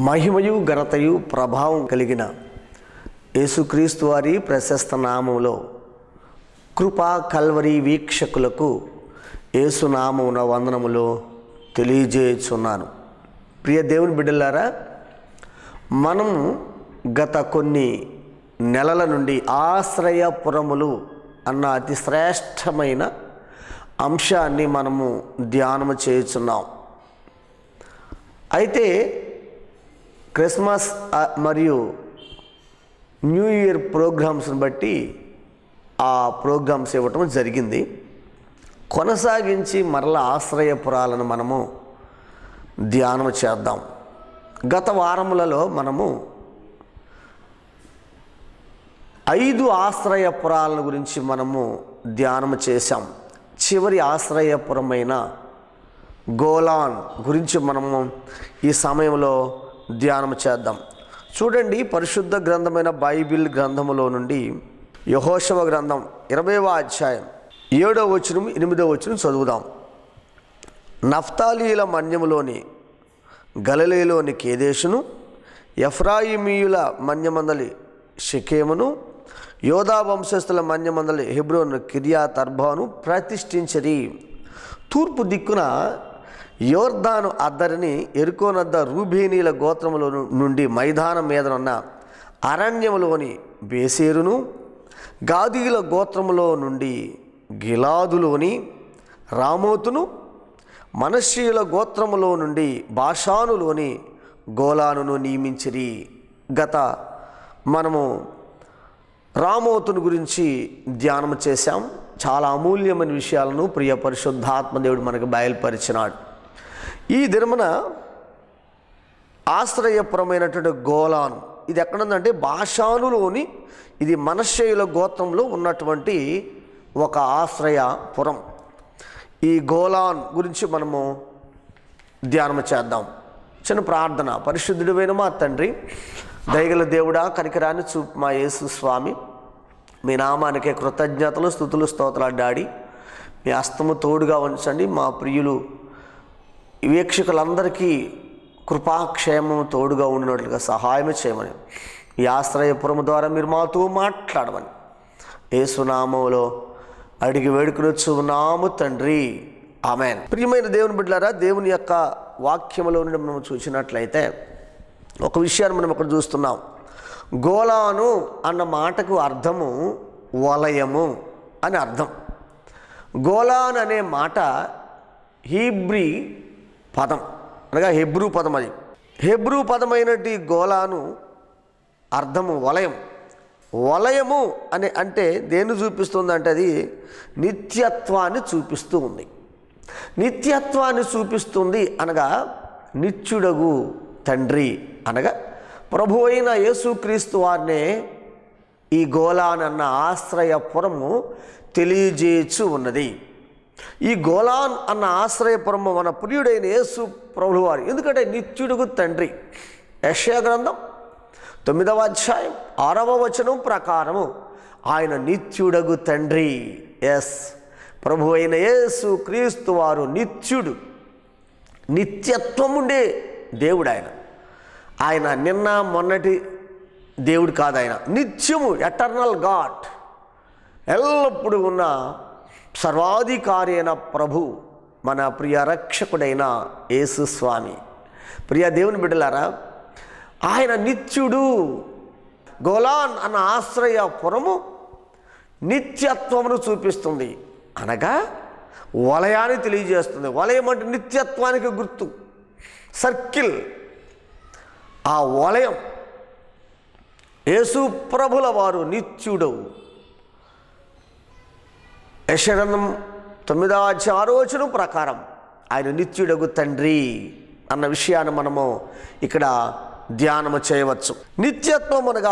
మహిమయు ఘనతయు ప్రభావం కలిగిన యేసుక్రీస్తు వారి ప్రశస్త నామంలో కృపా కల్వరి వీక్షకులకు యేసునామమున వందనములో తెలియజేయుచున్నాను ప్రియ దేవుని బిడ్డలారా మనము గత కొన్ని నెలల నుండి ఆశ్రయపురములు అన్న అతి శ్రేష్టమైన అంశాన్ని మనము ధ్యానము చేయుచున్నాం అయితే క్రిస్మస్ ఆ, మరియు న్యూ ఇయర్ ప్రోగ్రామ్స్ని బట్టి ఆ ప్రోగ్రామ్స్ ఇవ్వటం జరిగింది కొనసాగించి మరల ఆశ్రయపురాలను మనము ధ్యానం చేద్దాం గత వారములలో మనము ఐదు ఆశ్రయపురాల గురించి మనము ధ్యానం చేశాం చివరి ఆశ్రయపురమైన గోలాన్ గురించి మనము ఈ సమయంలో ధ్యానం చేద్దాం చూడండి పరిశుద్ధ గ్రంథమైన బైబిల్ గ్రంథములో నుండి యహోశవ గ్రంథం ఇరవైవ అధ్యాయం ఏడో వచనం ఎనిమిదో వచనం చదువుదాం నఫ్తాలీల మన్యములోని గలలేలోని కేదేశును ఎఫ్రాయిమీయుల మన్యమందలి షికేమును యోధా వంశస్థుల మన్యమందలి హెబ్రోను కిరియా తర్బాను ప్రతిష్ఠించరి తూర్పు దిక్కున యోర్దాను అద్దరిని ఎరుకోనద్ద రూబేనీల గోత్రములో నుండి మైదానం మీదనున్న అరణ్యములోని బేసేరును గాదీల గోత్రములో నుండి గిలాదులోని రామోతును మనశ్శీల గోత్రములో నుండి భాషానులోని గోలానును నియమించిరి గత మనము రామోతుని గురించి ధ్యానం చేశాం చాలా అమూల్యమైన విషయాలను ప్రియ పరిశుద్ధాత్మదేవుడు మనకు బయలుపరిచినాడు ఈ దినమున ఆశ్రయపురమైనటువంటి గోలాను ఇది ఎక్కడుందంటే భాషానులోని ఇది మనశ్శయుల గోత్రంలో ఉన్నటువంటి ఒక ఆశ్రయపురం ఈ గోలాన్ గురించి మనము ధ్యానం చేద్దాం చిన్న ప్రార్థన పరిశుద్ధుడివైన మా తండ్రి దయగల దేవుడా కనికరాన్ని చూపు మా యేసు స్వామి మీ నామానికే కృతజ్ఞతలు స్థుతులు స్తోత్రాలు డాడి మీ హస్తము తోడుగా ఉంచండి మా ప్రియులు వీక్షకులందరికీ కృపాక్షేమం తోడుగా ఉండినట్లుగా సహాయం చేయమని ఈ ఆశ్రయపురం ద్వారా మీరు మాతో మాట్లాడమని ఏసునామంలో అడిగి వేడుకునొచ్చు నాము తండ్రి ఆమెన్ ప్రియమైన దేవుని బిడ్డలారా దేవుని యొక్క వాక్యములో నుండి మనం చూసినట్లయితే ఒక విషయాన్ని మనం ఇక్కడ చూస్తున్నాం గోలాను అన్న మాటకు అర్థము వలయము అని అర్థం గోలాన్ అనే మాట హీబ్రీ పదం అనగా హెబ్రూ పదం అది హెబ్రూ పదమైనటి గోలాను అర్థము వలయం వలయము అని అంటే దేన్ని చూపిస్తుంది అంటే అది నిత్యత్వాన్ని చూపిస్తూ ఉంది నిత్యత్వాన్ని చూపిస్తుంది అనగా నిత్యుడగు తండ్రి అనగా ప్రభు అయిన యేసుక్రీస్తు వారినే ఈ గోలాన్ అన్న ఆశ్రయపురము తెలియజేయచ్చు ఉన్నది ఈ గోలాన్ అన్న ఆశ్రయపురము మన ప్రియుడైన యేసు ప్రభులు వారు ఎందుకంటే నిత్యుడుగు తండ్రి యశయ గ్రంథం తొమ్మిదవ అధ్యాయం ఆరవ వచనం ప్రకారము ఆయన నిత్యుడగు తండ్రి ఎస్ ప్రభు అయిన యేసు క్రీస్తు వారు నిత్యుడు నిత్యత్వం ఉండే దేవుడు ఆయన ఆయన నిన్న మొన్నటి దేవుడు కాదు ఆయన నిత్యము ఎటర్నల్ గాడ్ ఎల్లప్పుడూ ఉన్న సర్వాధికారి అయిన ప్రభు మన ప్రియ రక్షకుడైన యేసు స్వామి ప్రియ దేవుని బిడ్డలారా ఆయన నిత్యుడు గోలాన్ అన్న ఆశ్రయపురము నిత్యత్వమును చూపిస్తుంది అనగా వలయాన్ని తెలియజేస్తుంది వలయం అంటే నిత్యత్వానికి గుర్తు సర్కిల్ ఆ వలయం యేసు ప్రభుల వారు నిత్యుడు యశగంధం తొమ్మిదవ అధ్యాయం ఆరోచన ప్రకారం ఆయన నిత్యుడగు తండ్రి అన్న విషయాన్ని మనము ఇక్కడ ధ్యానము చేయవచ్చు నిత్యత్వం అనగా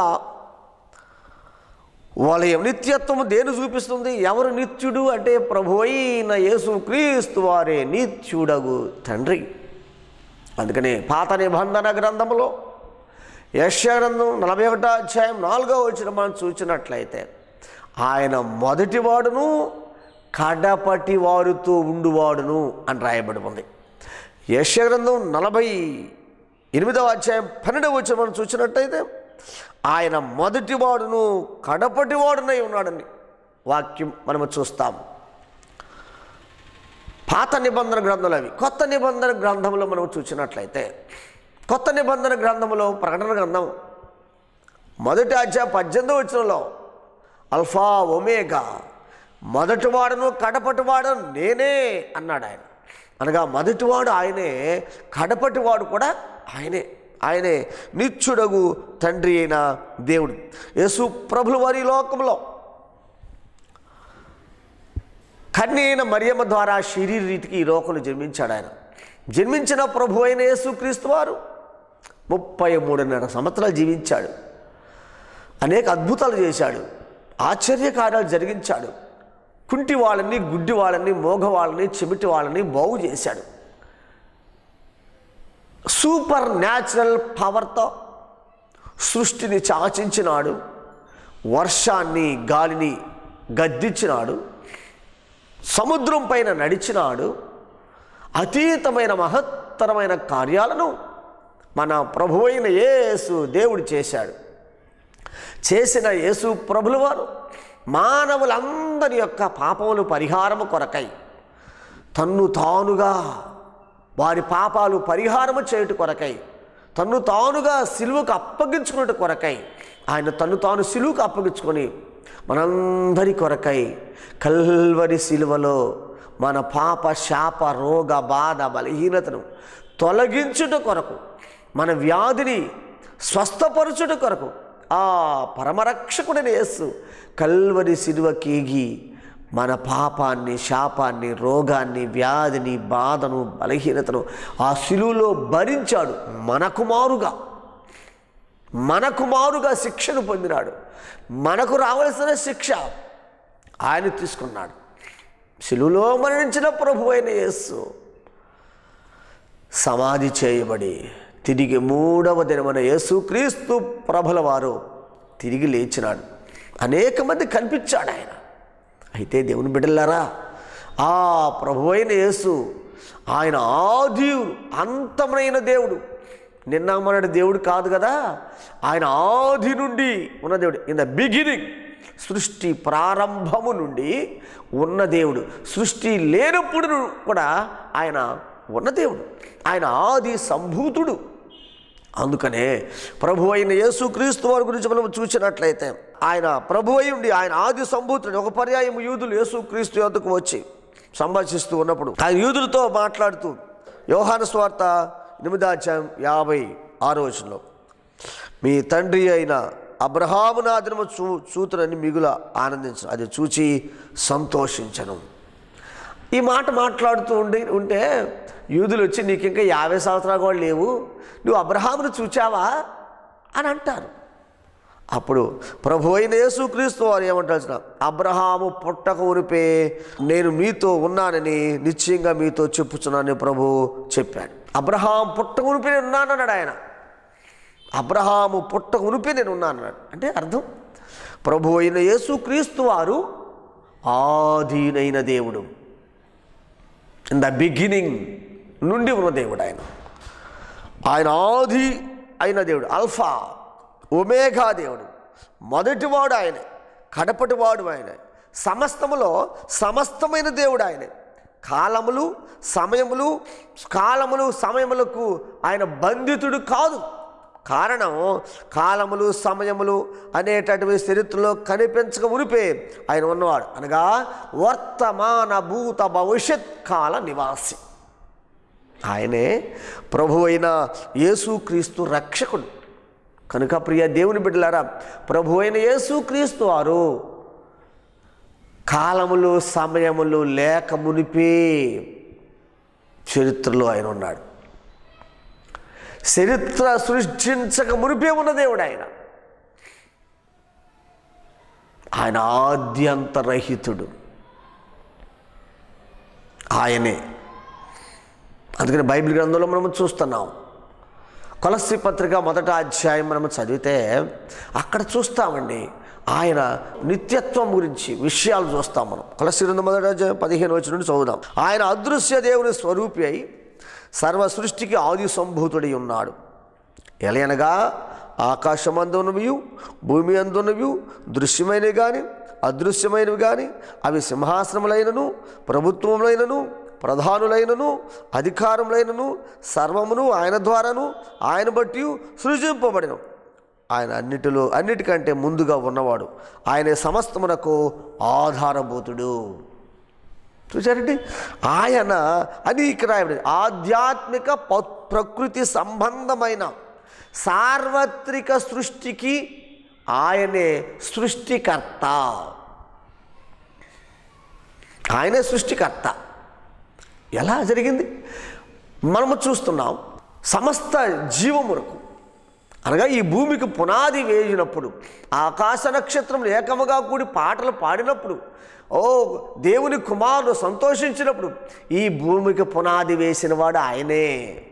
వలయం నిత్యత్వం దేని చూపిస్తుంది ఎవరు నిత్యుడు అంటే ప్రభు అయిన యేసు క్రీస్తు వారే నిత్యుడగు తండ్రి అందుకని పాత నిబంధన గ్రంథంలో యశ్యా గ్రంథం నలభై ఒకటో అధ్యాయం నాలుగో వచ్చిన మనం చూసినట్లయితే ఆయన మొదటివాడును కడపటి వారితో ఉండువాడును అని రాయబడి ఉంది యశ్య గ్రంథం నలభై ఎనిమిదవ అధ్యాయం పన్నెండవ వచ్చి మనం చూసినట్టయితే ఆయన మొదటివాడును కడపటివాడునై ఉన్నాడని వాక్యం మనము చూస్తాం పాత నిబంధన గ్రంథాలు అవి కొత్త నిబంధన గ్రంథంలో మనం చూసినట్లయితే కొత్త నిబంధన గ్రంథంలో ప్రకటన గ్రంథం మొదటి అధ్యాయ పద్దెనిమిదో వచ్చినలో అల్ఫా ఒమేగా మొదటివాడును కడపటివాడు నేనే అన్నాడు ఆయన అనగా మొదటివాడు ఆయనే కడపటివాడు కూడా ఆయనే ఆయనే నిత్యుడగు తండ్రి అయిన దేవుడు యేసు ప్రభుల వారి లోకంలో కన్య అయిన మరియమ్మ ద్వారా శరీర రీతికి ఈ లోకంలో జన్మించాడు ఆయన జన్మించిన ప్రభు అయిన యేసుక్రీస్తు వారు ముప్పై మూడున్నర సంవత్సరాలు జీవించాడు అనేక అద్భుతాలు చేశాడు ఆశ్చర్య కార్యాలు జరిగించాడు కుంటి వాళ్ళని గుడ్డి వాళ్ళని మోగ వాళ్ళని చెమిటి వాళ్ళని బాగు చేశాడు సూపర్ న్యాచురల్ పవర్తో సృష్టిని చాచించినాడు వర్షాన్ని గాలిని గద్దించినాడు సముద్రం పైన నడిచినాడు అతీతమైన మహత్తరమైన కార్యాలను మన ప్రభువైన యేసు దేవుడు చేశాడు చేసిన యేసు ప్రభుల వారు మానవులందరి యొక్క పాపములు పరిహారము కొరకై తన్ను తానుగా వారి పాపాలు పరిహారము చేయుట కొరకై తన్ను తానుగా సిలువకు అప్పగించుకున్నట్టు కొరకై ఆయన తన్ను తాను సిలువకు అప్పగించుకొని మనందరి కొరకై కల్వరి సిలువలో మన పాప శాప రోగ బాధ బలహీనతను తొలగించుట కొరకు మన వ్యాధిని స్వస్థపరచుట కొరకు ఆ పరమరక్షకుడైన యేసు కల్వరి సిలువ కీగి మన పాపాన్ని శాపాన్ని రోగాన్ని వ్యాధిని బాధను బలహీనతను ఆ సిలువలో భరించాడు మనకు మారుగా మనకు మారుగా శిక్షను పొందినాడు మనకు రావలసిన శిక్ష ఆయన తీసుకున్నాడు శిలువలో మరణించిన ప్రభు అయిన యేసు సమాధి చేయబడి తిరిగి మూడవ దినమైన యేసుక్రీస్తు ప్రభల వారు తిరిగి లేచినాడు అనేక మంది కనిపించాడు ఆయన అయితే దేవుని బిడ్డలారా ఆ ప్రభు అయిన యేసు ఆయన ఆది అంతమైన దేవుడు నిన్న మనటి దేవుడు కాదు కదా ఆయన ఆది నుండి ఉన్న దేవుడు ఇన్ ద బిగినింగ్ సృష్టి ప్రారంభము నుండి ఉన్న దేవుడు సృష్టి లేనప్పుడు కూడా ఆయన ఉన్న దేవుడు ఆయన ఆది సంభూతుడు అందుకనే ప్రభు అయిన యేసుక్రీస్తు వారి గురించి మనం చూసినట్లయితే ఆయన ప్రభు అయి ఉండి ఆయన ఆది సంభూతుడు ఒక పర్యాయం యూదులు యేసుక్రీస్తు యొద్దకు వచ్చి సంభాషిస్తూ ఉన్నప్పుడు ఆయన యూదులతో మాట్లాడుతూ యోహాను స్వార్త ఎనిమిదాధ్యాయం యాభై ఆరో వచనంలో మీ తండ్రి అయిన అబ్రహాము నాదినము చూ చూతునని మిగుల ఆనందించను అది చూచి సంతోషించను ఈ మాట మాట్లాడుతూ ఉండి ఉంటే యూదులు వచ్చి నీకు ఇంకా యాభై సంవత్సరాలు కూడా లేవు నువ్వు అబ్రహామును చూచావా అని అంటారు అప్పుడు ప్రభు అయిన యేసుక్రీస్తు వారు ఏమంటారు అబ్రహాము పుట్టక ఉరిపే నేను మీతో ఉన్నానని నిశ్చయంగా మీతో చెప్పుచున్నానని ప్రభు చెప్పాడు అబ్రహాం పుట్టక ఉరిపే నేను ఉన్నానన్నాడు ఆయన అబ్రహాము పుట్టక ఉనిపే నేను ఉన్నాను అన్నాడు అంటే అర్థం ప్రభు అయిన యేసుక్రీస్తు వారు ఆధీనైన దేవుడు ఇన్ ద బిగినింగ్ నుండి ఉన్న దేవుడు ఆయన ఆయన ఆది అయిన దేవుడు అల్ఫా ఒమేఘా దేవుడు మొదటివాడు ఆయనే కడపటివాడు ఆయనే సమస్తములో సమస్తమైన దేవుడు ఆయనే కాలములు సమయములు కాలములు సమయములకు ఆయన బంధితుడు కాదు కారణం కాలములు సమయములు అనేటటువంటి చరిత్రలో కనిపించక ఉరిపే ఆయన ఉన్నవాడు అనగా వర్తమాన భూత భవిష్యత్ కాల నివాసి ఆయనే ప్రభు అయిన యేసుక్రీస్తు రక్షకుడు కనుక ప్రియ దేవుని బిడ్డలారా ప్రభు అయిన యేసుక్రీస్తు వారు కాలములు సమయములు లేక మునిపే చరిత్రలో ఆయన ఉన్నాడు చరిత్ర సృష్టించక మునిపే ఉన్న దేవుడు ఆయన ఆయన ఆద్యంతరహితుడు ఆయనే అందుకని బైబిల్ గ్రంథంలో మనం చూస్తున్నాం కొలసి పత్రిక మొదట అధ్యాయం మనం చదివితే అక్కడ చూస్తామండి ఆయన నిత్యత్వం గురించి విషయాలు చూస్తాం మనం కొలసి గ్రంథం మొదట అధ్యాయం పదిహేను వచ్చి నుండి చదువుదాం ఆయన అదృశ్య దేవుని స్వరూపి అయి సర్వ సృష్టికి ఆది సంభూతుడై ఉన్నాడు ఎలయనగా ఆకాశమందున్నవి భూమి అందున్నవి దృశ్యమైనవి కానీ అదృశ్యమైనవి కానీ అవి సింహాసనములైనను ప్రభుత్వములైనను ప్రధానులైనను అధికారములైనను సర్వమును ఆయన ద్వారాను ఆయన బట్టి సృజింపబడిన ఆయన అన్నిటిలో అన్నిటికంటే ముందుగా ఉన్నవాడు ఆయన సమస్తమునకు ఆధారభూతుడు చూసారండి ఆయన అని ఇక్కడ రాయబడింది ఆధ్యాత్మిక ప- ప్రకృతి సంబంధమైన సార్వత్రిక సృష్టికి ఆయనే సృష్టికర్త ఆయనే సృష్టికర్త ఎలా జరిగింది మనము చూస్తున్నాం సమస్త జీవమునకు అనగా ఈ భూమికి పునాది వేసినప్పుడు ఆకాశ నక్షత్రములు ఏకముగా కూడి పాటలు పాడినప్పుడు ఓ దేవుని కుమారుడు సంతోషించినప్పుడు ఈ భూమికి పునాది వేసినవాడు ఆయనే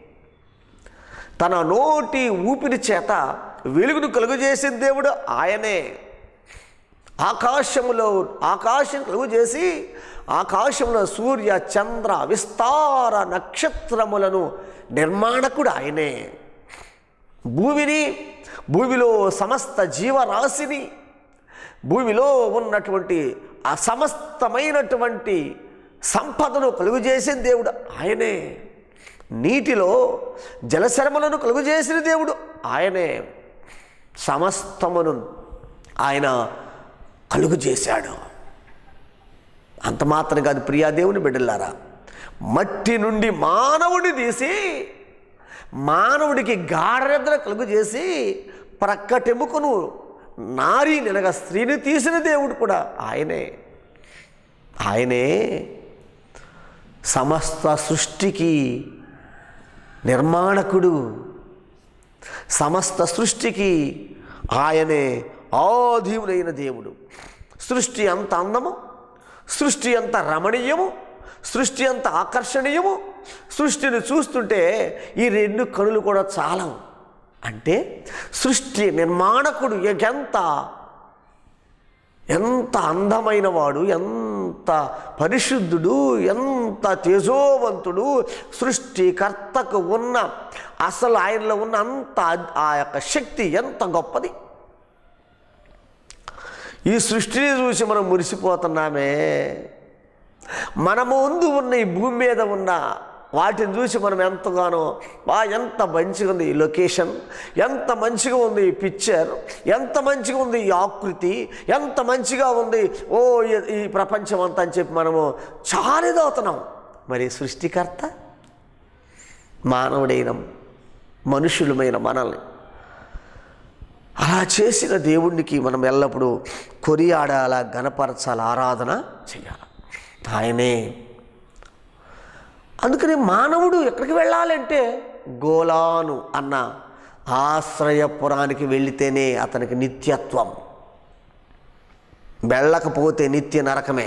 తన నోటి ఊపిరి చేత వెలుగును కలుగజేసిన దేవుడు ఆయనే ఆకాశములో ఆకాశం కలుగు చేసి ఆకాశంలో సూర్య చంద్ర విస్తార నక్షత్రములను నిర్మాణకుడు ఆయనే భూమిని భూమిలో సమస్త జీవరాశిని భూమిలో ఉన్నటువంటి ఆ సమస్తమైనటువంటి సంపదను కలుగు చేసిన దేవుడు ఆయనే నీటిలో జలశరములను కలుగు చేసిన దేవుడు ఆయనే సమస్తమును ఆయన కలుగు చేశాడు అంత మాత్రం కాదు ప్రియా దేవుని బిడ్డలారా మట్టి నుండి మానవుడిని తీసి మానవుడికి గాఢనిద్ర కలుగు చేసి ప్రక్కటెముకను నారి నినగా స్త్రీని తీసిన దేవుడు కూడా ఆయనే ఆయనే సమస్త సృష్టికి నిర్మాణకుడు సమస్త సృష్టికి ఆయనే ఆధీవుడైన దేవుడు సృష్టి అంత అందము సృష్టి అంత రమణీయము సృష్టి అంత ఆకర్షణీయము సృష్టిని చూస్తుంటే ఈ రెండు కనులు కూడా చాలవు అంటే సృష్టి నిర్మాణకుడు ఎంత ఎంత అందమైన వాడు ఎంత పరిశుద్ధుడు ఎంత తేజోవంతుడు సృష్టికర్తకు ఉన్న అసలు ఆయనలో ఉన్న అంత ఆ యొక్క శక్తి ఎంత గొప్పది ఈ సృష్టిని చూసి మనం మురిసిపోతున్నామే మన ముందు ఉన్న ఈ భూమి మీద ఉన్న వాటిని చూసి మనం ఎంతగానో వా ఎంత మంచిగా ఉంది ఈ లొకేషన్ ఎంత మంచిగా ఉంది ఈ పిక్చర్ ఎంత మంచిగా ఉంది ఈ ఆకృతి ఎంత మంచిగా ఉంది ఓ ఈ- ఈ ప్రపంచం అంతా అని చెప్పి మనము చాలా ఇదవుతున్నాం మరి సృష్టికర్త మానవుడైన మనుషులమైన మనల్ని అలా చేసిన దేవునికి మనం ఎల్లప్పుడూ కొరియాడాల గణపరచాల ఆరాధన చేయాలి ఆయనే అందుకని మానవుడు ఎక్కడికి వెళ్ళాలంటే గోలాను అన్న ఆశ్రయపురానికి వెళితేనే అతనికి నిత్యత్వం వెళ్ళకపోతే నిత్య నరకమే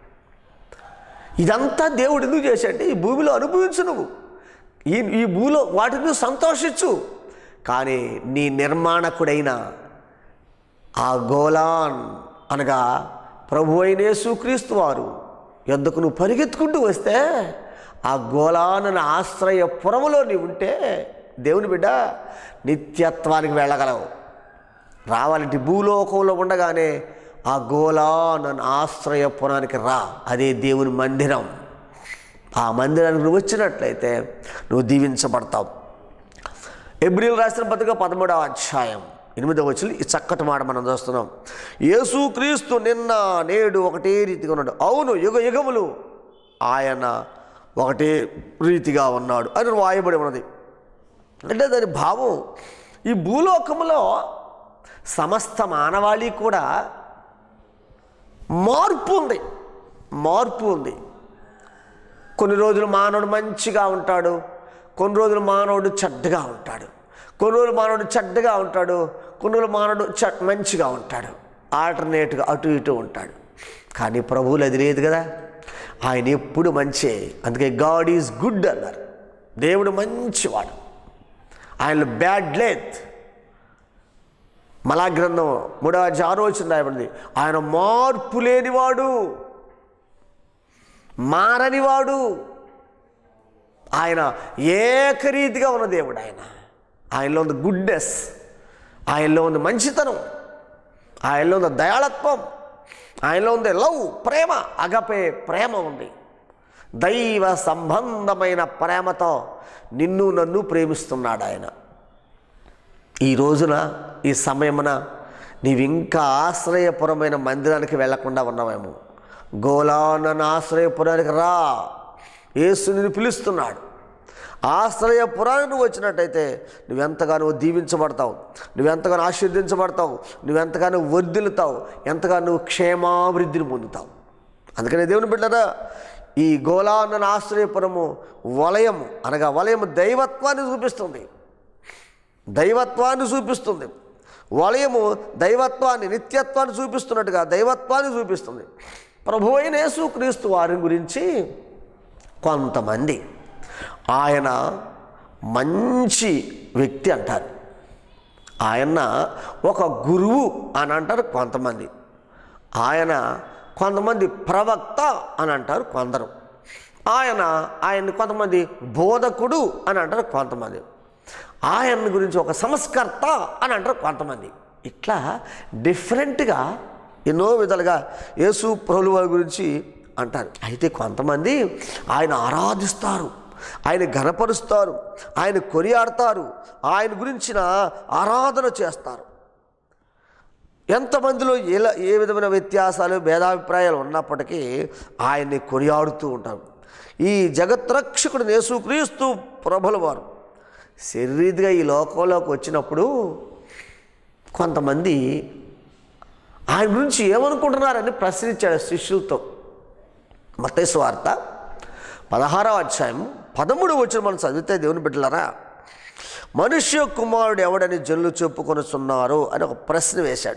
ఇదంతా దేవుడు ఎందుకు చేశాడంటే ఈ భూమిలో అనుభవించు నువ్వు ఈ ఈ భూమిలో వాటిని నువ్వు సంతోషించు కానీ నీ నిర్మాణకుడైన ఆ గోలాన్ అనగా ప్రభు అయిన యేసుక్రీస్తు వారు ఎందుకు నువ్వు పరిగెత్తుకుంటూ వస్తే ఆ గోలానన ఆశ్రయపురములో నీవు ఉంటే దేవుని బిడ్డ నిత్యత్వానికి వెళ్ళగలవు రావాలంటే భూలోకంలో ఉండగానే ఆ గోలానన ఆశ్రయపురానికి రా అదే దేవుని మందిరం ఆ మందిరానికి నువ్వు వచ్చినట్లయితే నువ్వు దీవించబడతావు ఎబ్రిల్ రాసిన పత్రిక పదమూడవ అధ్యాయం ఎనిమిదవ వచ్చిన ఈ చక్కటి మాట మనం చూస్తున్నాం యేసుక్రీస్తు నిన్న నేడు ఒకటే రీతిగా ఉన్నాడు అవును యుగ యుగములు ఆయన ఒకటే రీతిగా ఉన్నాడు అని వాయబడి ఉన్నది అంటే దాని భావం ఈ భూలోకములో సమస్త మానవాళి కూడా మార్పు ఉంది మార్పు ఉంది కొన్ని రోజులు మానవుడు మంచిగా ఉంటాడు కొన్ని రోజులు మానవుడు చెడ్డగా ఉంటాడు కొన్ని రోజులు మానవుడు చెడ్డగా ఉంటాడు కొన్ని రోజులు మానవుడు చె మంచిగా ఉంటాడు ఆల్టర్నేట్గా అటు ఇటు ఉంటాడు కానీ ప్రభువులు అది లేదు కదా ఆయన ఎప్పుడు మంచే అందుకే గాడ్ ఈజ్ గుడ్ అన్నారు దేవుడు మంచివాడు ఆయన బ్యాడ్ లేదు మలా గ్రంథం మూడవ జారో వచ్చింది రాయబడింది ఆయన మార్పు లేనివాడు మారనివాడు ఆయన ఏకరీతిగా ఉన్న దేవుడు ఆయన ఆయనలో ఉంది గుడ్నెస్ ఆయనలో ఉంది మంచితనం ఆయనలో ఉంది దయాళత్వం ఆయనలో ఉంది లవ్ ప్రేమ అగపే ప్రేమ ఉంది దైవ సంబంధమైన ప్రేమతో నిన్ను నన్ను ప్రేమిస్తున్నాడు ఆయన ఈ రోజున ఈ సమయమున నీవు ఇంకా ఆశ్రయపురమైన మందిరానికి వెళ్లకుండా ఉన్నావేమో గోలానన్న ఆశ్రయపురానికి రా యేసు నిన్ను పిలుస్తున్నాడు ఆశ్రయపురానికి నువ్వు వచ్చినట్టయితే నువ్వెంతగానో దీవించబడతావు నువ్వెంతగానో ఆశీర్దించబడతావు నువ్వెంతగానో వర్ధిల్లుతావు ఎంతగానో నువ్వు క్షేమాభివృద్ధిని పొందుతావు అందుకనే దేవుని బిడ్డరా ఈ గోలానన్న ఆశ్రయపురము వలయము అనగా వలయము దైవత్వాన్ని చూపిస్తుంది దైవత్వాన్ని చూపిస్తుంది వలయము దైవత్వాన్ని నిత్యత్వాన్ని చూపిస్తున్నట్టుగా దైవత్వాన్ని చూపిస్తుంది ప్రభు అయిన యేసుక్రీస్తు వారి గురించి కొంతమంది ఆయన మంచి వ్యక్తి అంటారు ఆయన ఒక గురువు అని అంటారు కొంతమంది ఆయన కొంతమంది ప్రవక్త అని అంటారు కొందరు ఆయన ఆయన్ని కొంతమంది బోధకుడు అని అంటారు కొంతమంది ఆయన గురించి ఒక సంస్కర్త అని అంటారు కొంతమంది ఇట్లా డిఫరెంట్గా ఎన్నో విధాలుగా యేసు ప్రభుల వారి గురించి అంటారు అయితే కొంతమంది ఆయన ఆరాధిస్తారు ఆయన ఘనపరుస్తారు ఆయన కొనియాడతారు ఆయన గురించిన ఆరాధన చేస్తారు ఎంతమందిలో ఎలా ఏ విధమైన వ్యత్యాసాలు భేదాభిప్రాయాలు ఉన్నప్పటికీ ఆయన్ని కొనియాడుతూ ఉంటారు ఈ జగత్రక్షకుడు యేసుక్రీస్తు ప్రభుల వారు శరీరీతిగా ఈ లోకంలోకి వచ్చినప్పుడు కొంతమంది ఆయన గురించి ఏమనుకుంటున్నారని ప్రశ్నించాడు శిష్యులతో మతేసు వార్త పదహారవ అధ్యాయం పదమూడు వచ్చిన మనం చదివితే దేవుని బిడ్డలారా మనుష్య కుమారుడు ఎవడని జల్లు చెప్పుకొనుచున్నారు అని ఒక ప్రశ్న వేశాడు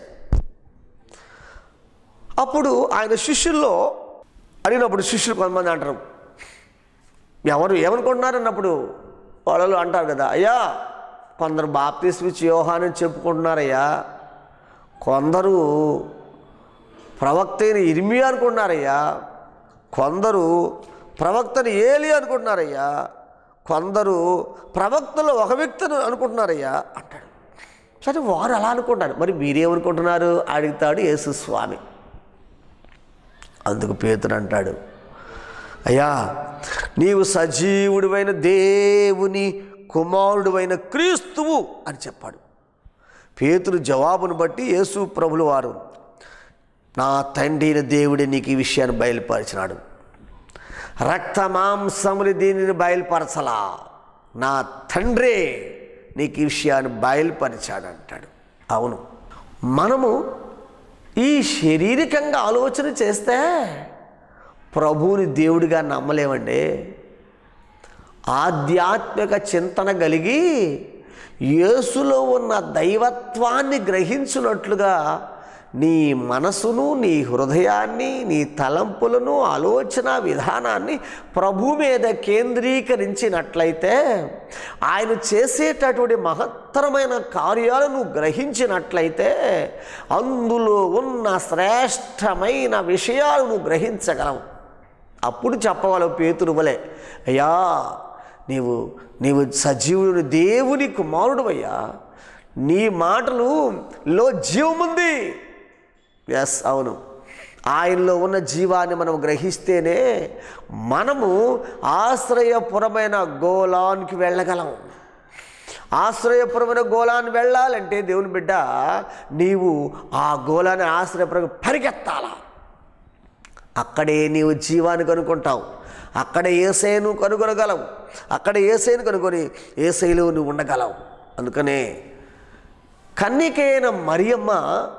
అప్పుడు ఆయన శిష్యుల్లో అడిగినప్పుడు శిష్యులు కొంతమంది అంటారు ఎవరు ఏమనుకుంటున్నారు అన్నప్పుడు వాళ్ళు అంటారు కదా అయ్యా కొందరు బాప్తీస్మిచ్చి యోహానని చెప్పుకుంటున్నారయ్యా కొందరు ప్రవక్త అయిన ఇర్మి అనుకుంటున్నారయ్యా కొందరు ప్రవక్తని ఏలి అనుకుంటున్నారయ్యా కొందరు ప్రవక్తలు ఒక వ్యక్తిని అనుకుంటున్నారయ్యా అంటాడు సరే వారు అలా అనుకుంటారు మరి మీరేమనుకుంటున్నారు అడుగుతాడు యేసు స్వామి అందుకు పేతుడు అంటాడు అయ్యా నీవు సజీవుడివైన దేవుని కుమారుడువైన క్రీస్తువు అని చెప్పాడు పేతురు జవాబును బట్టి యేసు ప్రభులు వారు నా తండ్రి అయిన దేవుడే నీకు ఈ విషయాన్ని బయలుపరిచినాడు రక్త మాంసములు దీనిని బయలుపరచలా నా తండ్రే నీకు ఈ విషయాన్ని బయలుపరిచాడు అంటాడు అవును మనము ఈ శారీరకంగా ఆలోచన చేస్తే ప్రభువుని దేవుడిగా నమ్మలేమండి ఆధ్యాత్మిక చింతన కలిగి యేసులో ఉన్న దైవత్వాన్ని గ్రహించినట్లుగా నీ మనసును నీ హృదయాన్ని నీ తలంపులను ఆలోచన విధానాన్ని ప్రభు మీద కేంద్రీకరించినట్లయితే ఆయన చేసేటటువంటి మహత్తరమైన కార్యాలను గ్రహించినట్లయితే అందులో ఉన్న శ్రేష్టమైన విషయాలను గ్రహించగలవు అప్పుడు చెప్పగలవు పేతురు వలె అయ్యా నీవు నీవు సజీవుడు దేవుని కుమారుడు అయ్యా నీ మాటలు లో జీవముంది ఎస్ అవును ఆయనలో ఉన్న జీవాన్ని మనం గ్రహిస్తేనే మనము ఆశ్రయపురమైన గోలానికి వెళ్ళగలం ఆశ్రయపురమైన గోళాన్ని వెళ్ళాలంటే దేవుని బిడ్డ నీవు ఆ గోళాన్ని ఆశ్రయపురం పరిగెత్తాలా అక్కడే నీవు జీవాన్ని కనుక్కుంటావు అక్కడే ఏసైను కనుగొనగలవు అక్కడ ఏసైను కనుగొని ఏసైలో నువ్వు ఉండగలవు అందుకనే కన్నికైన మరియమ్మ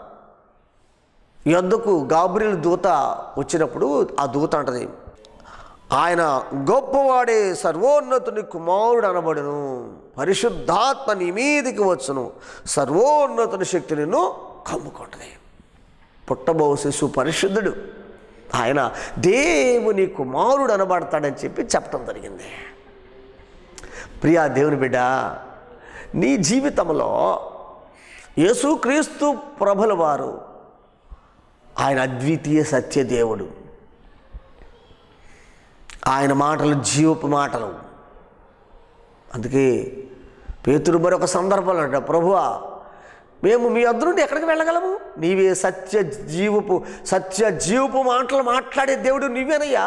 యొద్దకు గాబ్రియల్ దూత వచ్చినప్పుడు ఆ దూత అంటది ఆయన గొప్పవాడే సర్వోన్నతుని కుమారుడు అనబడును పరిశుద్ధాత్మ నీ మీదికి వచ్చును సర్వోన్నతుని శక్తి నిన్ను కమ్ముకుంటుంది పుట్టబో శిశు పరిశుద్ధుడు ఆయన దేవుని కుమారుడు అనబడతాడని చెప్పి చెప్పడం జరిగింది ప్రియా దేవుని బిడ్డ నీ జీవితంలో యేసుక్రీస్తు ప్రభుల వారు ఆయన అద్వితీయ సత్యదేవుడు ఆయన మాటలు జీవపు మాటలు అందుకే పేతురు మరొక సందర్భంలో అంట ప్రభువా మేము మీ వద్ద నుండి ఎక్కడికి వెళ్ళగలము నీవే సత్య జీవపు సత్య జీవపు మాటలు మాట్లాడే దేవుడు నీవేనయ్యా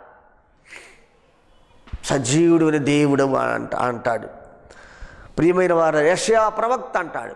సజీవుడు అని దేవుడు అంట అంటాడు ప్రియమైన వారు యషయా ప్రవక్త అంటాడు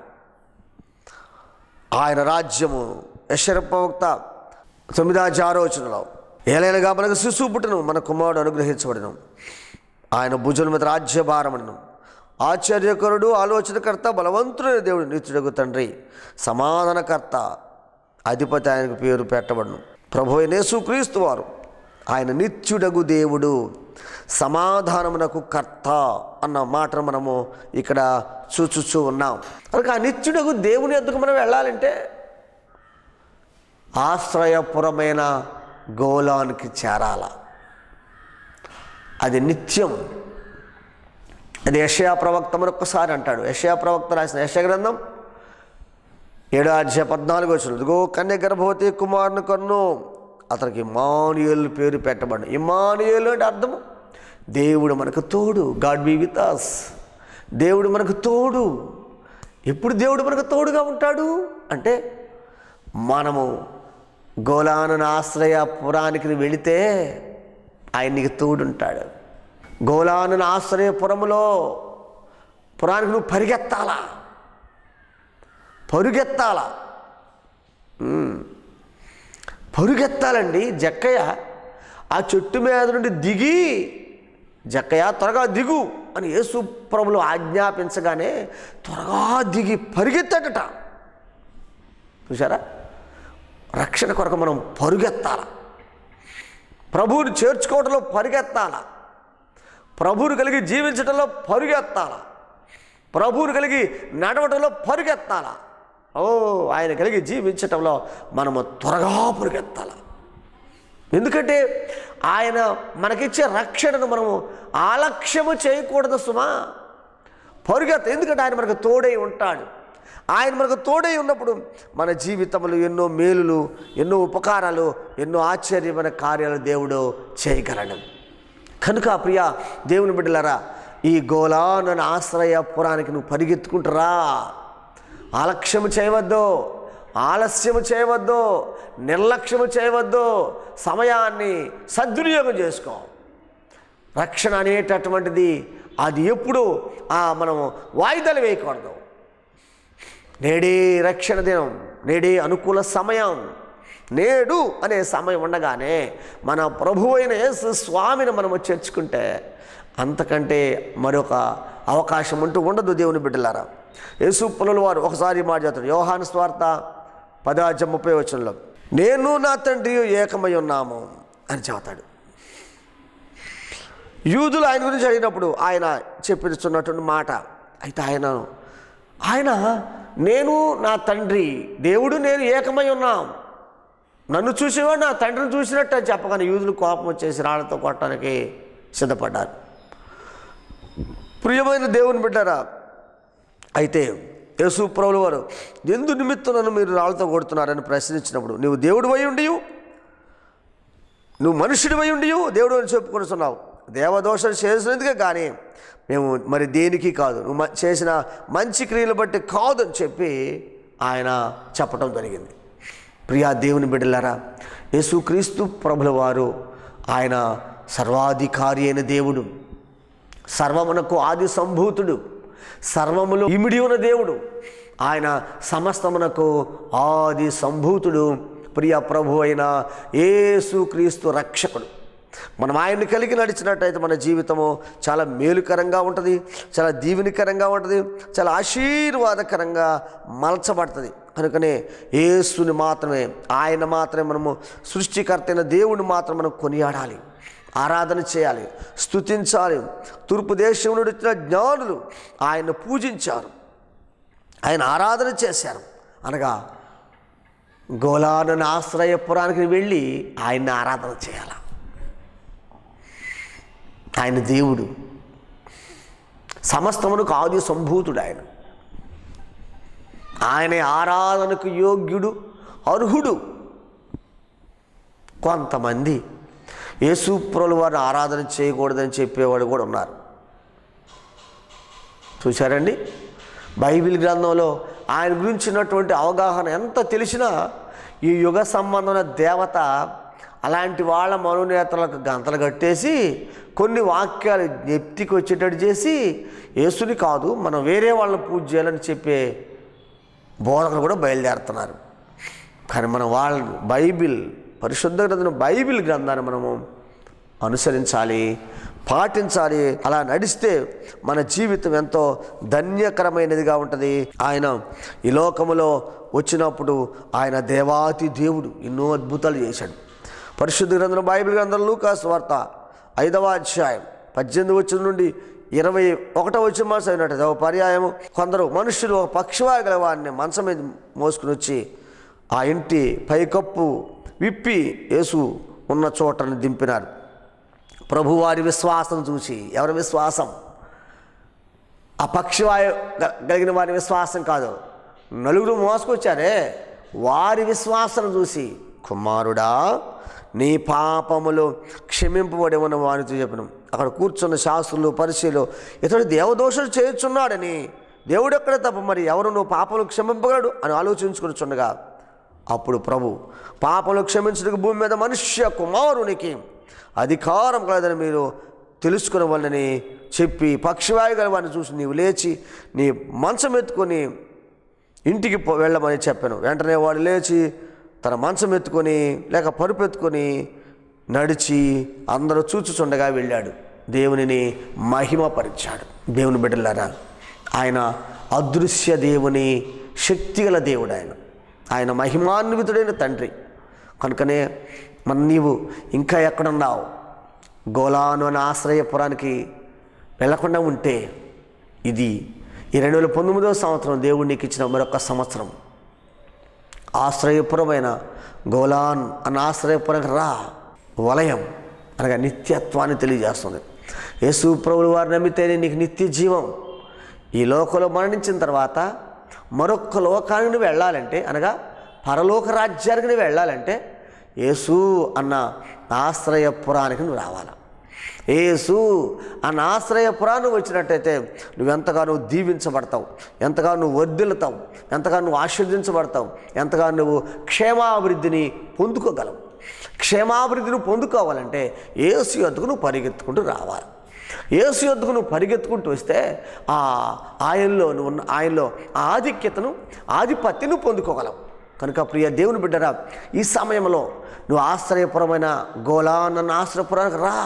ఆయన రాజ్యము యశర ప్రవక్త తొమ్మిదా జారోచనలో ఏలైనగా మనకు శిశువు పుట్టను మన కుమారుడు అనుగ్రహించబడను ఆయన భుజుల మీద రాజ్యభారమను ఆశ్చర్యకరుడు ఆలోచనకర్త బలవంతుడైన దేవుడు నిత్యుడగు తండ్రి సమాధానకర్త అధిపతి ఆయనకు పేరు పెట్టబడును ప్రభు యేసుక్రీస్తు వారు ఆయన నిత్యుడగు దేవుడు సమాధానమునకు కర్త అన్న మాటను మనము ఇక్కడ చూచుచూ ఉన్నాం కనుక ఆ నిత్యుడగు దేవుని ఎందుకు మనం వెళ్ళాలంటే ఆశ్రయపురమైన గోలానికి చేరాల అది నిత్యం అది యషయా ప్రవక్త మరొకసారి అంటాడు యషయా ప్రవక్త రాసిన యశ గ్రంథం ఏడో అధ్యాయ పద్నాలుగు వచ్చిన ఇదిగో కన్య గర్భవతి కుమారుని కన్ను అతనికి ఇమానుయేలు పేరు పెట్టబడి ఇమానుయేలు అంటే అర్థము దేవుడు మనకు తోడు గాడ్ బీ విత్ అస్ దేవుడు మనకు తోడు ఎప్పుడు దేవుడు మనకు తోడుగా ఉంటాడు అంటే మనము గోలాను ఆశ్రయ పురానికి వెళితే ఆయన నీకు తోడుంటాడు గోలాను ఆశ్రయపురములో పురానికి నువ్వు పరిగెత్తాలా పరుగెత్తాలా ఉమ్. పరుగెత్తాలండి జక్కయ్య ఆ చెట్టు మీద నుండి దిగి జక్కయ్య త్వరగా దిగు అని యేసు ప్రభులు ఆజ్ఞాపించగానే త్వరగా దిగి పరిగెత్తాడట చూసారా రక్షణ కొరకు మనం పరుగెత్తాల ప్రభువుని చేర్చుకోవడంలో పరిగెత్తాల ప్రభువుని కలిగి జీవించడంలో పరుగెత్తాల ప్రభువుని కలిగి నడవటంలో పరుగెత్తాల ఓ ఆయన కలిగి జీవించటంలో మనము త్వరగా పరుగెత్తాల ఎందుకంటే ఆయన మనకిచ్చే రక్షణను మనము ఆలక్ష్యము చేయకూడదు సుమా పరుగెత్త ఎందుకంటే ఆయన మనకు తోడై ఉంటాడు ఆయన మనకు తోడై ఉన్నప్పుడు మన జీవితంలో ఎన్నో మేలులు ఎన్నో ఉపకారాలు ఎన్నో ఆశ్చర్యమైన కార్యాలు దేవుడు చేయగలడు కనుక ప్రియ దేవుని బిడ్డలారా ఈ గోలాన ఆశ్రయపురానికి నువ్వు పరిగెత్తుకుంటురా ఆలక్ష్యము చేయవద్దు ఆలస్యము చేయవద్దు నిర్లక్ష్యము చేయవద్దు సమయాన్ని సద్వినియోగం చేసుకో రక్షణ అనేటటువంటిది అది ఎప్పుడు ఆ మనం వాయిదాలు వేయకూడదు నేడే రక్షణ దినం నేడే అనుకూల సమయం నేడు అనే సమయం ఉండగానే మన ప్రభు అయిన యేసు స్వామిని మనము చేర్చుకుంటే అంతకంటే మరొక అవకాశం అంటూ ఉండదు దేవుని బిడ్డలారా యేసు పుల్లల వారు ఒకసారి మాట చేస్తాడు యోహాను స్వార్త పదాజం ముప్పై వచనంలో నేను నా తండ్రి ఏకమై ఉన్నాము అని చెబుతాడు యూదులు ఆయన గురించి అడిగినప్పుడు ఆయన చెప్పిస్తున్నటువంటి మాట అయితే ఆయన ఆయన నేను నా తండ్రి దేవుడు నేను ఏకమై ఉన్నాం నన్ను చూసేవాడు నా తండ్రిని చూసినట్టు అని చెప్పగానే యూదులు కోపం వచ్చేసి రాళ్లతో కొట్టడానికి సిద్ధపడ్డారు ప్రియమైన దేవుని బిడ్డారా అయితే యేసు ప్రభుల వారు ఎందు నిమిత్తం నన్ను మీరు రాళ్ళతో కొడుతున్నారని ప్రశ్నించినప్పుడు నువ్వు దేవుడు అయి ఉండి నువ్వు మనుషుడు అయి ఉండి దేవుడు అని చెప్పుకొస్తున్నావు దేవదోషం చేసినందుకే కానీ మేము మరి దేనికి కాదు నువ్వు మ- చేసిన మంచి క్రియలు బట్టి కాదు అని చెప్పి ఆయన చెప్పడం జరిగింది ప్రియా దేవుని బిడ్డలారా యేసుక్రీస్తు ప్రభుల వారు ఆయన సర్వాధికారి అయిన దేవుడు సర్వమునకు ఆది సంభూతుడు సర్వములో ఇమిడి ఉన్న దేవుడు ఆయన సమస్తమునకు ఆది సంభూతుడు ప్రియ ప్రభు అయిన యేసుక్రీస్తు రక్షకుడు మనం ఆయన్ని కలిగి నడిచినట్టయితే మన జీవితము చాలా మేలుకరంగా ఉంటుంది చాలా దీవెనికరంగా ఉంటుంది చాలా ఆశీర్వాదకరంగా మలచబడుతుంది కనుకనే యేసుని మాత్రమే ఆయన మాత్రమే మనము సృష్టికర్త అయిన దేవుని మాత్రం మనం కొనియాడాలి ఆరాధన చేయాలి స్తుతించాలి తూర్పు దేశం నుండి వచ్చిన జ్ఞానులు ఆయన పూజించారు ఆయన ఆరాధన చేశారు అనగా గోలాను ఆశ్రయపురానికి వెళ్ళి ఆయన్ని ఆరాధన చేయాలి ఆయన దేవుడు సమస్తమునకు ఆది సంభూతుడు ఆయన ఆయన ఆరాధనకు యోగ్యుడు అర్హుడు కొంతమంది యేసుప్రుల వారిని ఆరాధన చేయకూడదని చెప్పేవాడు కూడా ఉన్నారు చూశారండి బైబిల్ గ్రంథంలో ఆయన గురించి ఉన్నటువంటి అవగాహన ఎంత తెలిసినా ఈ యుగ సంబంధమైన దేవత అలాంటి వాళ్ళ మనోనేతలకు గంతలు కట్టేసి కొన్ని వాక్యాలు నెప్తికి వచ్చేటట్టు చేసి యేసుని కాదు మనం వేరే వాళ్ళని పూజ చేయాలని చెప్పే బోధకులు కూడా బయలుదేరుతున్నారు కానీ మనం వాళ్ళ బైబిల్ పరిశుద్ధ గ్రంథం బైబిల్ గ్రంథాన్ని మనము అనుసరించాలి పాటించాలి అలా నడిస్తే మన జీవితం ఎంతో ధన్యకరమైనదిగా ఉంటుంది ఆయన ఈ లోకములో వచ్చినప్పుడు ఆయన దేవాతి దేవుడు ఎన్నో అద్భుతాలు చేశాడు పరిశుద్ధ గ్రంథం బైబిల్ గ్రంథం లూకాస్ వార్త ఐదవ అధ్యాయం పద్దెనిమిది వచ్చిన నుండి ఇరవై ఒకటో వచ్చిన మనసు అయినట్టు ఒక పర్యాయం కొందరు మనుషులు ఒక పక్షివారి గల వారిని మంచం మీద మోసుకుని వచ్చి ఆ ఇంటి పైకప్పు విప్పి యేసు ఉన్న చోటను దింపినారు ప్రభువారి విశ్వాసం చూసి ఎవరి విశ్వాసం ఆ పక్షివాయు గ- కలిగిన వారి విశ్వాసం కాదు నలుగురు మోసుకొచ్చారే వారి విశ్వాసం చూసి కుమారుడా నీ పాపములు క్షమింపబడి ఉన్న వారితో చెప్పను అక్కడ కూర్చున్న శాస్త్రులు పరిశీలు ఇతడు దేవదోషులు చేయుచున్నాడని దేవుడు ఎక్కడ తప్ప మరి ఎవరు నువ్వు పాపలు క్షమింపగలడు అని ఆలోచించుకునిచుండగా అప్పుడు ప్రభు పాపలు క్షమించడానికి భూమి మీద మనుష్య కుమారునికి అధికారం కలదని మీరు తెలుసుకునే వాళ్ళని చెప్పి పక్షివాయు గల వాడిని చూసి నీవు లేచి నీ మంచం ఎత్తుకొని ఇంటికి పో- వెళ్ళమని చెప్పాను వెంటనే వాడు లేచి తన మంచం ఎత్తుకొని లేక పరుపు ఎత్తుకొని నడిచి అందరూ చూచుచుండగా వెళ్ళాడు దేవునిని మహిమపరిచాడు దేవుని బిడ్డలారా ఆయన అదృశ్య దేవుని శక్తిగల దేవుడు ఆయన ఆయన మహిమాన్వితుడైన తండ్రి కనుకనే మన నీవు ఇంకా ఎక్కడున్నావు గోలాను అనే ఆశ్రయపురానికి వెళ్లకుండా ఉంటే ఇది ఈ రెండు వేల పంతొమ్మిదవ సంవత్సరం దేవుడు నీకు ఇచ్చిన మరొక సంవత్సరం ఆశ్రయపురమైన గోలాన్ అన్న ఆశ్రయపురం రా వలయం అనగా నిత్యత్వాన్ని తెలియజేస్తుంది యేసు ప్రభులు వారు నమ్మితేనే నీకు నిత్య జీవం ఈ లోకంలో మరణించిన తర్వాత మరొక లోకానికి నువ్వు వెళ్ళాలంటే అనగా పరలోక రాజ్యానికి నువ్వు వెళ్ళాలంటే యేసు అన్న ఆశ్రయపురానికి నువ్వు రావాలి యేసు అన్న ఆశ్రయపురాన్ని వచ్చినట్టయితే నువ్వు ఎంతగానో దీవించబడతావు ఎంతగానో నువ్వు వర్ధిల్లుతావు ఎంతగానో నువ్వు ఆశీర్దించబడతావు ఎంతగానో నువ్వు క్షేమాభివృద్ధిని పొందుకోగలవు క్షేమాభివృద్ధిని పొందుకోవాలంటే ఏసు యొద్దకు నువ్వు పరిగెత్తుకుంటూ రావాలి ఏసు యొద్దకు నువ్వు పరిగెత్తుకుంటూ వస్తే ఆ ఆయనలో నువ్వు ఉన్న ఆయనలో ఆ ఆధిక్యతను ఆధిపత్యను పొందుకోగలవు కనుక ప్రియ దేవుని బిడ్డరా ఈ సమయంలో నువ్వు ఆశ్రయపురమైన గోలా నన్ను ఆశ్రయపురానికి రా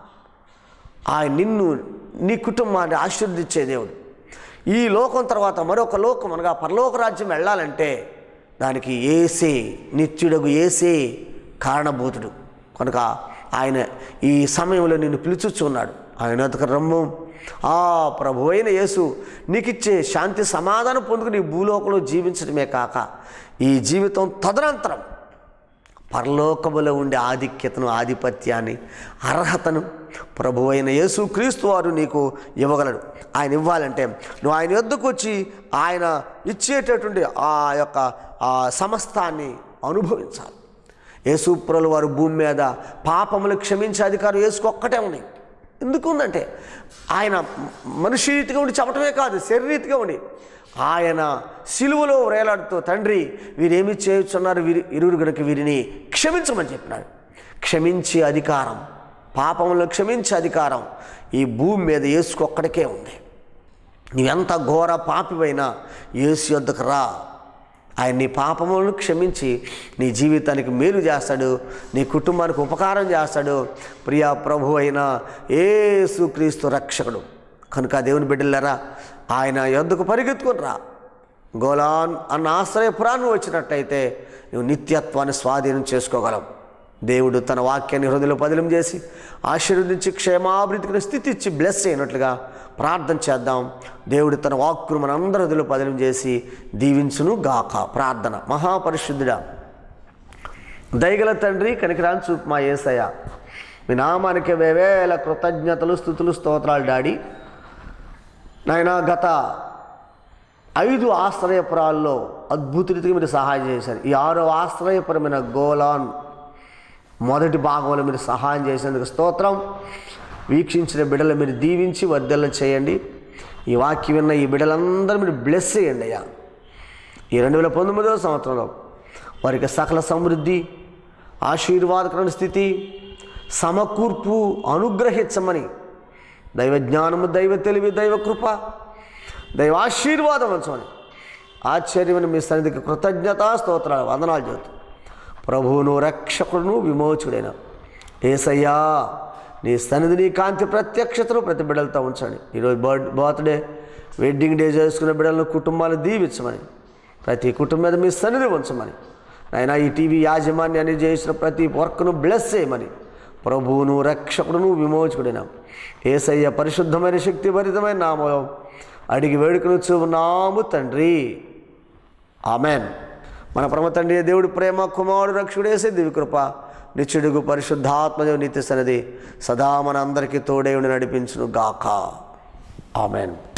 ఆయన నిన్ను నీ కుటుంబాన్ని ఆశీర్వదించే దేవుడు ఈ లోకం తర్వాత మరొక లోకం అనగా పరలోక రాజ్యం వెళ్ళాలంటే దానికి ఏసే నిత్యుడగు ఏసే కారణభూతుడు కనుక ఆయన ఈ సమయంలో నిన్ను పిలుచుచున్నాడు ఆయన ఎదుక రమ్ము ఆ ప్రభు అయిన యేసు నీకిచ్చే శాంతి సమాధానం పొందుకుని ఈ భూలోకంలో జీవించడమే కాక ఈ జీవితం తదనంతరం పరలోకములో ఉండే ఆధిక్యతను ఆధిపత్యాన్ని అర్హతను ప్రభు అయిన యేసు క్రీస్తు వారు నీకు ఇవ్వగలడు ఆయన ఇవ్వాలంటే నువ్వు ఆయన యొద్దకు వచ్చి ఆయన ఇచ్చేటటువంటి ఆ యొక్క ఆ సమస్తాన్ని అనుభవించాలి యేసుప్రలు వారు భూమి మీద పాపములు క్షమించే అధికారం యేసుకు ఒక్కటే ఉంది ఎందుకు ఉందంటే ఆయన మనిషి రీతిగా ఉండి చెప్పటమే కాదు శరీరీతిగా ఉండి ఆయన సిలువలో వేలాడుతూ తండ్రి వీరేమి చేయుచున్నారు వీరి ఇరువురు గనుక వీరిని క్షమించమని చెప్పినాడు క్షమించే అధికారం పాపములను క్షమించే అధికారం ఈ భూమి మీద యేసుకు ఒక్కడికే ఉంది నీవెంత ఘోర పాపివైనా యేసు యొద్దకు రా ఆయన నీ పాపములను క్షమించి నీ జీవితానికి మేలు చేస్తాడు నీ కుటుంబానికి ఉపకారం చేస్తాడు ప్రియా ప్రభు అయిన యేసు క్రీస్తు రక్షకుడు కనుక దేవుని బిడ్డలారా ఆయన యొద్దకు పరిగెత్తుకుని రా గోలాన్ అన్న ఆశ్రయపురాన్ని వచ్చినట్టయితే నువ్వు నిత్యత్వాన్ని స్వాధీనం చేసుకోగలవు దేవుడు తన వాక్యాన్ని హృదయలో పదిలం చేసి ఆశీర్వదించి క్షేమాభివృద్ధికి స్థితి ఇచ్చి బ్లెస్ అయినట్లుగా ప్రార్థన చేద్దాం దేవుడు తన వాక్కును మనందరి హృదయలో పదిలం చేసి దీవించును గాక ప్రార్థన మహాపరిశుద్ధుడా దయగల తండ్రి కనికరాన్ చూపు మా ఏసయ్య మీ నామానికి వేవేల కృతజ్ఞతలు స్థుతులు స్తోత్రాలు డాడీ నాయన గత ఐదు ఆశ్రయపురాల్లో అద్భుత రీతిగా మీరు సహాయం చేశారు ఈ ఆరో ఆశ్రయపురమైన గోలాన్ మొదటి భాగంలో మీరు సహాయం చేసినందుకు స్తోత్రం వీక్షించిన బిడ్డలు మీరు దీవించి వర్ధల చేయండి ఈ వాక్యం విన్న ఈ బిడ్డలందరూ మీరు బ్లెస్ చేయండి అయ్యా ఈ రెండు వేల పంతొమ్మిదవ సంవత్సరంలో వారికి సకల సమృద్ధి ఆశీర్వాదకరమైన స్థితి సమకూర్పు అనుగ్రహించమని దైవ జ్ఞానము దైవ తెలివి దైవ కృప దైవ ఆశీర్వాదం ఉంచమని ఆశ్చర్యమైన మీ సన్నిధికి కృతజ్ఞతా స్తోత్రాలు వందనాలు చెబుతూ ప్రభువును రక్షకుడును విమోచుడైన ఏసయ్యా నీ సన్నిధి నీ కాంతి ప్రత్యక్షతను ప్రతి బిడ్డలతో ఉంచండి ఈరోజు బర్త్ బర్త్డే వెడ్డింగ్ డే చేసుకునే బిడ్డలను కుటుంబాలు దీవించమని ప్రతి కుటుంబం మీద మీ సన్నిధి ఉంచమని నాయన ఈ టీవీ యాజమాన్యాన్ని చేసిన ప్రతి వర్క్ను బ్లెస్ చేయమని ప్రభువును రక్షకుడును విమోచకుడిన ఏసయ్య పరిశుద్ధమైన శక్తిభరితమైన నామలో అడిగి వేడుకను చూన్నాము తండ్రి ఆమెన్ మన పరమ తండ్రి దేవుడి ప్రేమ కుమారుడు రక్షుడేసే దివి కృప నిత్యుడుగు పరిశుద్ధాత్మదేవు నిత్య సన్నది సదా మన అందరికీ తోడే ఉండి నడిపించును గాక ఆమెన్